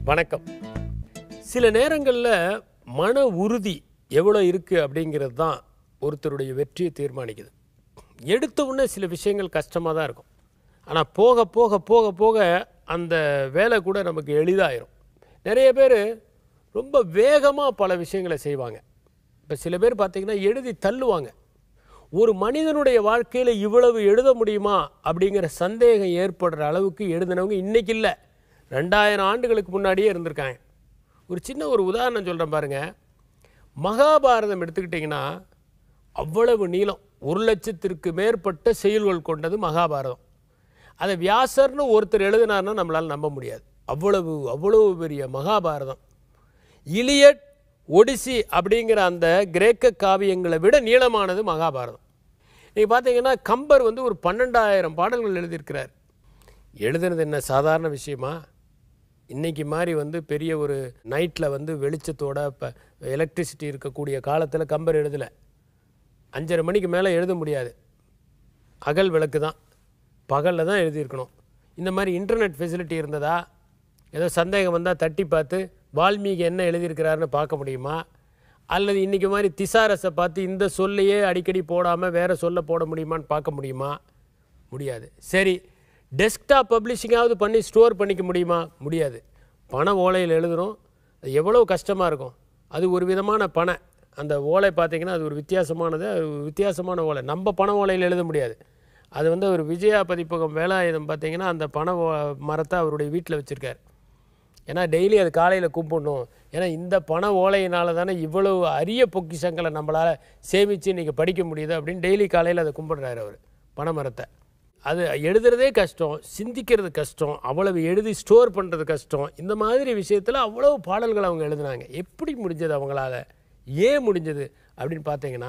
வணக்கம் சில நேரங்களில் மன உறுதி எவ்வளோ இருக்குது அப்படிங்கிறது தான் ஒருத்தருடைய வெற்றியை தீர்மானிக்குது எடுத்த உடனே சில விஷயங்கள் கஷ்டமாக தான் இருக்கும் ஆனால் போக போக போக போக அந்த வேலை கூட நமக்கு எளிதாயிரும் நிறைய பேர் ரொம்ப வேகமாக பல விஷயங்களை செய்வாங்க இப்போ சில பேர் பார்த்திங்கன்னா எழுதி தள்ளுவாங்க ஒரு மனிதனுடைய வாழ்க்கையில் இவ்வளவு எழுத முடியுமா அப்படிங்கிற சந்தேகம் ஏற்படுற அளவுக்கு எழுதினவங்க இன்னைக்கு இல்லை ரெண்டாயிரம் ஆண்டுகளுக்கு முன்னாடியே இருந்திருக்காங்க ஒரு சின்ன ஒரு உதாரணம் சொல்கிறேன் பாருங்க மகாபாரதம் எடுத்துக்கிட்டிங்கன்னா அவ்வளவு நீளம் ஒரு லட்சத்திற்கு மேற்பட்ட செயல்கள் கொண்டது மகாபாரதம் அதை வியாசர்னு ஒருத்தர் எழுதினார்னா நம்மளால் நம்ப முடியாது அவ்வளவு அவ்வளவு பெரிய மகாபாரதம் இலியட் ஒடிசி அப்படிங்கிற அந்த கிரேக்க காவியங்களை விட நீளமானது மகாபாரதம் நீங்கள் பார்த்தீங்கன்னா கம்பர் வந்து ஒரு பன்னெண்டாயிரம் பாடல்கள் எழுதியிருக்கிறார் எழுதுனது என்ன சாதாரண விஷயமா இன்னைக்கு மாதிரி வந்து பெரிய ஒரு நைட்டில் வந்து வெளிச்சத்தோட இப்போ எலக்ட்ரிசிட்டி இருக்கக்கூடிய காலத்தில் கம்பர் எழுதலை அஞ்சரை மணிக்கு மேலே எழுத முடியாது அகல் விளக்கு தான் பகலில் தான் எழுதியிருக்கணும் இந்த மாதிரி இன்டர்நெட் ஃபெசிலிட்டி இருந்ததா ஏதோ சந்தேகம் வந்தால் தட்டி பார்த்து வால்மீகி என்ன எழுதியிருக்கிறாருன்னு பார்க்க முடியுமா அல்லது இன்றைக்கி மாதிரி திசாரஸை பார்த்து இந்த சொல்லையே அடிக்கடி போடாமல் வேறு சொல்ல போட முடியுமான்னு பார்க்க முடியுமா முடியாது சரி டெஸ்க்டாப் பப்ளிஷிங்காவது பண்ணி ஸ்டோர் பண்ணிக்க முடியுமா முடியாது பண ஓலையில் எழுதுகிறோம் அது எவ்வளோ கஷ்டமாக இருக்கும் அது ஒரு விதமான பண அந்த ஓலை பார்த்தீங்கன்னா அது ஒரு வித்தியாசமானது அது ஒரு வித்தியாசமான ஓலை நம்ம பண ஓலையில் எழுத முடியாது அது வந்து ஒரு விஜயா பதிப்பகம் வேலாயுதம் பார்த்தீங்கன்னா அந்த பண ஓ- மரத்தை அவருடைய வீட்டில் வச்சுருக்கார் ஏன்னா டெய்லி அது காலையில் கும்பிடணும் ஏன்னா இந்த பண ஓலையினால தானே இவ்வளவு அரிய பொக்கிஷங்களை நம்மளால் சேமித்து இன்றைக்கி படிக்க முடியுது அப்படின்னு டெய்லி காலையில் அதை கும்பிடுறாரு அவர் பனைமரத்தை அது எழுதுறதே கஷ்டம் சிந்திக்கிறது கஷ்டம் அவ்வளவு எழுதி ஸ்டோர் பண்ணுறது கஷ்டம் இந்த மாதிரி விஷயத்தில் அவ்வளவு பாடல்கள் அவங்க எழுதுனாங்க எப்படி முடிஞ்சது அவங்களால ஏன் முடிஞ்சது அப்படின்னு பார்த்தீங்கன்னா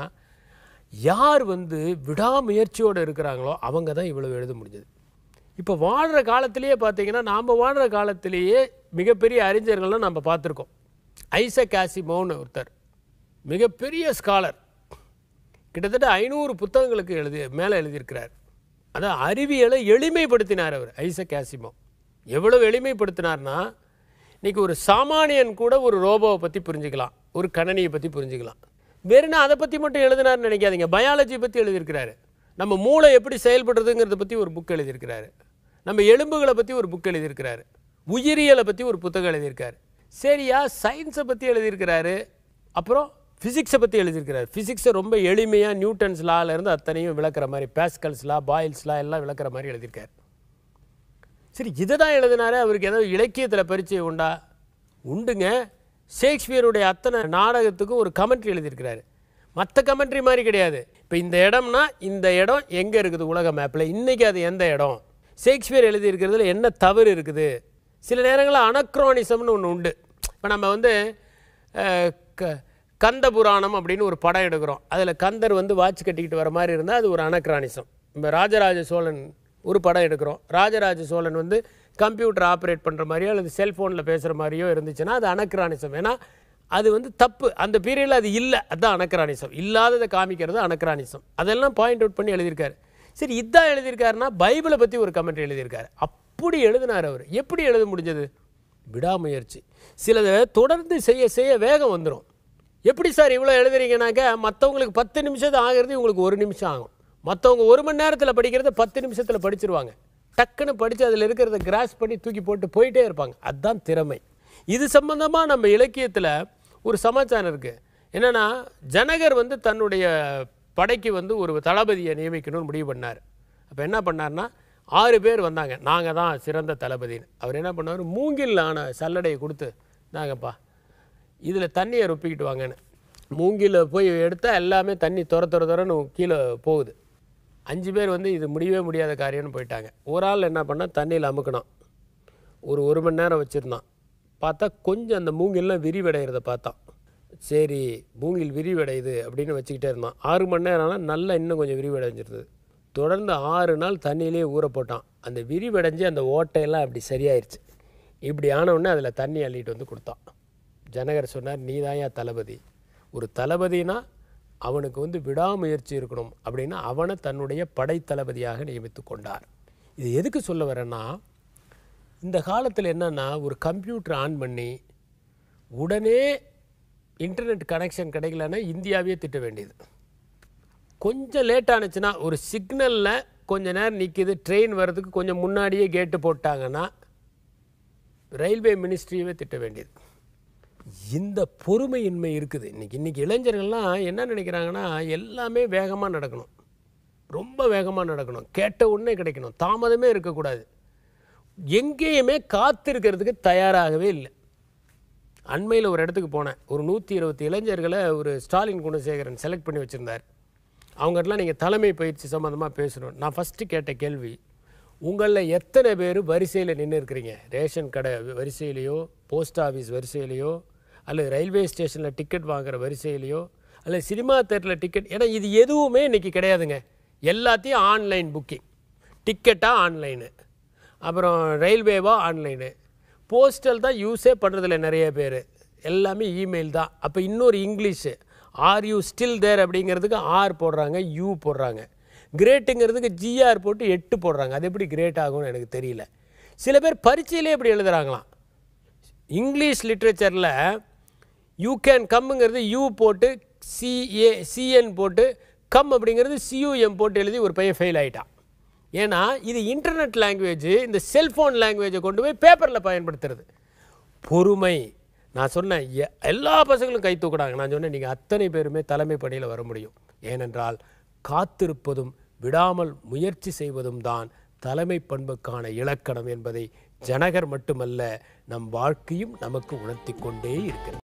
யார் வந்து விடாமுயற்சியோடு இருக்கிறாங்களோ அவங்க தான் இவ்வளவு எழுத முடிஞ்சது இப்போ வாழ்கிற காலத்திலேயே பார்த்தீங்கன்னா நாம் வாழ்கிற காலத்திலேயே மிகப்பெரிய அறிஞர்கள்லாம் நம்ம பார்த்துருக்கோம் ஐசக் ஆசிமோன்னு ஒருத்தர் மிகப்பெரிய ஸ்காலர் கிட்டத்தட்ட ஐநூறு புத்தகங்களுக்கு எழுதி மேலே எழுதியிருக்கிறார் அதான் அறிவியலை எளிமைப்படுத்தினார் அவர் ஐசக் ஆசிமோ எவ்வளவு எளிமைப்படுத்தினார்னா இன்னைக்கு ஒரு சாமானியன் கூட ஒரு ரோபோவை பற்றி புரிஞ்சுக்கலாம் ஒரு கணனியை பற்றி புரிஞ்சுக்கலாம் வெறும் அதை பற்றி மட்டும் எழுதினார்னு நினைக்காதீங்க பயாலஜி பற்றி எழுதியிருக்கிறாரு நம்ம மூளை எப்படி செயல்படுறதுங்கிறத பற்றி ஒரு புக் எழுதியிருக்கிறாரு நம்ம எலும்புகளை பற்றி ஒரு புக் எழுதியிருக்கிறாரு உயிரியலை பற்றி ஒரு புத்தகம் எழுதியிருக்காரு சரியா சயின்ஸை பற்றி எழுதியிருக்கிறாரு அப்புறம் ஃபிசிக்ஸை பற்றி எழுதியிருக்கிறார் ஃபிசிக்ஸை ரொம்ப எளிமையாக நியூட்டன்ஸ் லால இருந்து அத்தனையும் விளக்குற மாதிரி பேஸ்கல்ஸ் லா பாயில்ஸ் லா எல்லாம் விளக்குற மாதிரி எழுதியிருக்காரு சரி இதை தான் எழுதினாரு அவருக்கு ஏதோ இலக்கியத்தில் பரிச்சயம் உண்டா உண்டுங்க ஷேக்ஸ்பியருடைய அத்தனை நாடகத்துக்கும் ஒரு கமெண்ட்ரி எழுதியிருக்கிறாரு மற்ற கமெண்ட்ரி மாதிரி கிடையாது இப்போ இந்த இடம்னா இந்த இடம் எங்கே இருக்குது உலக மேப்பில் இன்றைக்கி அது எந்த இடம் ஷேக்ஸ்பியர் எழுதியிருக்கிறதுல என்ன தவறு இருக்குது சில நேரங்களில் அனக்ரோனிசம்னு ஒன்று உண்டு இப்போ நம்ம வந்து அஹ், க கந்த புராணம் அப்படின்னு ஒரு படம் எடுக்கிறோம் அதில் கந்தர் வந்து வாட்ச் கட்டிக்கிட்டு வர மாதிரி இருந்தால் அது ஒரு அனக்ரானிசம் இப்போ ராஜராஜ சோழன் ஒரு படம் எடுக்கிறோம் ராஜராஜ சோழன் வந்து கம்ப்யூட்டர் ஆப்ரேட் பண்ணுற மாதிரியோ அல்லது செல்ஃபோனில் பேசுகிற மாதிரியோ இருந்துச்சுன்னா அது அனக்ரானிசம் ஏன்னா அது வந்து தப்பு அந்த பீரியடில் அது இல்லை அதுதான் அனக்ரானிசம் இல்லாததை காமிக்கிறது அனக்ரானிசம் அதெல்லாம் பாயிண்ட் அவுட் பண்ணி எழுதியிருக்காரு சரி இதான் எழுதியிருக்காருன்னா பைபிளை பற்றி ஒரு கமெண்ட் எழுதியிருக்காரு அப்படி எழுதினார் அவர் எப்படி எழுத முடிஞ்சது விடாமுயற்சி சிலதை தொடர்ந்து செய்ய செய்ய வேகம் வந்துடும் எப்படி சார் இவ்வளோ எழுதுறீங்கனாக்க மற்றவங்களுக்கு பத்து நிமிஷம் ஆகிறது இவங்களுக்கு ஒரு நிமிஷம் ஆகும் மற்றவங்க ஒரு மணி நேரத்தில் படிக்கிறத பத்து நிமிஷத்தில் படிச்சிருவாங்க டக்குன்னு படித்து அதில் இருக்கிறத கிராஸ் பண்ணி தூக்கி போட்டு போயிட்டே இருப்பாங்க அதுதான் திறமை இது சம்பந்தமாக நம்ம இலக்கியத்தில் ஒரு சமாச்சாரம் இருக்குது என்னென்னா ஜனகர் வந்து தன்னுடைய படைக்கு வந்து ஒரு தளபதியை நியமிக்கணும்னு முடிவு பண்ணார் அப்போ என்ன பண்ணார்னா ஆறு பேர் வந்தாங்க நாங்கள் தான் சிறந்த தளபதின்னு அவர் என்ன பண்ணார் மூங்கில் ஆன சல்லடையை கொடுத்து நாங்கப்பா இதில் தண்ணியை ரொப்பிக்கிட்டு வாங்கன்னு மூங்கில போய் எடுத்தால் எல்லாமே தண்ணி துர துர துரன்னு கீழே போகுது அஞ்சு பேர் வந்து இது முடியவே முடியாத காரியம்னு போயிட்டாங்க ஒரு ஆள் என்ன பண்ணால் தண்ணியில் அமுக்கினான் ஒரு ஒரு மணி நேரம் வச்சுருந்தான் பார்த்தா கொஞ்சம் அந்த மூங்கில்லாம் விரிவடைகிறத பார்த்தான் சரி மூங்கில் விரிவடையுது அப்படின்னு வச்சுக்கிட்டே இருந்தான் ஆறு மணி நேரம் ஆனால் நல்லா இன்னும் கொஞ்சம் விரிவடைஞ்சிருந்தது தொடர்ந்து ஆறு நாள் தண்ணியிலே ஊற போட்டான் அந்த விரிவடைஞ்சு அந்த ஓட்டையெல்லாம் அப்படி சரியாயிருச்சு இப்படி ஆனவுடனே அதில் தண்ணி அள்ளிட்டு வந்து கொடுத்தான் ஜனகர் சொன்னார் நீ தளபதி ஒரு தளபதினா அவனுக்கு வந்து விடாமுயற்சி இருக்கணும் அப்படின்னா அவனை தன்னுடைய படைத்தளபதியாக நியமித்து கொண்டார் இது எதுக்கு சொல்ல வரேன்னா இந்த காலத்தில் என்னன்னா ஒரு கம்ப்யூட்டர் ஆன் பண்ணி உடனே இன்டர்நெட் கனெக்ஷன் கிடைக்கலன்னா இந்தியாவே திட்ட வேண்டியது கொஞ்சம் லேட் ஆனுச்சுன்னா ஒரு சிக்னலில் கொஞ்ச நேரம் நிற்கிது ட்ரெயின் வர்றதுக்கு கொஞ்சம் முன்னாடியே கேட்டு போட்டாங்கன்னா ரயில்வே மினிஸ்ட்ரியவே திட்ட வேண்டியது இந்த பொறுமையின்மை இருக்குது இன்னைக்கு இன்னைக்கு இளைஞர்கள்லாம் என்ன நினைக்கிறாங்கன்னா எல்லாமே வேகமாக நடக்கணும் ரொம்ப வேகமாக நடக்கணும் கேட்ட உடனே கிடைக்கணும் தாமதமே இருக்கக்கூடாது எங்கேயுமே காத்திருக்கிறதுக்கு தயாராகவே இல்லை அண்மையில் ஒரு இடத்துக்கு போனேன் ஒரு நூற்றி இருபத்தி இளைஞர்களை ஒரு ஸ்டாலின் குணசேகரன் செலக்ட் பண்ணி வச்சுருந்தார் அவங்ககிட்டலாம் நீங்கள் தலைமை பயிற்சி சம்மந்தமாக பேசணும் நான் ஃபஸ்ட்டு கேட்ட கேள்வி உங்களில் எத்தனை பேர் வரிசையில் நின்று இருக்கிறீங்க ரேஷன் கடை வரிசையிலையோ போஸ்ட் ஆஃபீஸ் வரிசையிலையோ அல்லது ரயில்வே ஸ்டேஷனில் டிக்கெட் வாங்குற வரிசையிலையோ அல்லது சினிமா தேட்டரில் டிக்கெட் ஏன்னா இது எதுவுமே இன்றைக்கி கிடையாதுங்க எல்லாத்தையும் ஆன்லைன் புக்கிங் டிக்கெட்டாக ஆன்லைனு அப்புறம் ரயில்வேவா ஆன்லைனு போஸ்டல் தான் யூஸே பண்ணுறதில்ல நிறைய பேர் எல்லாமே இமெயில் தான் அப்போ இன்னொரு English R U still there அப்படிங்கிறதுக்கு ஆர் போடுறாங்க யூ போடுறாங்க கிரேட்டுங்கிறதுக்கு ஜிஆர் போட்டு எட்டு போடுறாங்க அது எப்படி கிரேட் ஆகும்னு எனக்கு தெரியல சில பேர் பரீட்சையிலே எப்படி எழுதுறாங்களாம் இங்கிலீஷ் லிட்ரேச்சரில் யூ கேன் கம்முங்கிறது யூ போட்டு சிஏ சிஎன் போட்டு கம் அப்படிங்கிறது சியூஎம் போட்டு எழுதி ஒரு பையன் ஃபெயில் ஆயிட்டான் ஏன்னா இது இன்டர்நெட் லாங்குவேஜ் இந்த செல்ஃபோன் லாங்குவேஜை கொண்டு போய் பேப்பரில் பயன்படுத்துறது பொறுமை நான் சொன்னேன் எ- எல்லா பசங்களும் கை தூக்குறாங்க நான் சொன்னேன் நீங்கள் அத்தனை பேருமே தலைமை பணியில் வர முடியும் ஏனென்றால் காத்திருப்பதும் விடாமல் முயற்சி செய்வதும் தான் தலைமை பண்புக்கான இலக்கணம் என்பதை ஜனகர் மட்டுமல்ல நம் வாழ்க்கையும் நமக்கு உணர்த்தி கொண்டே இருக்கிறது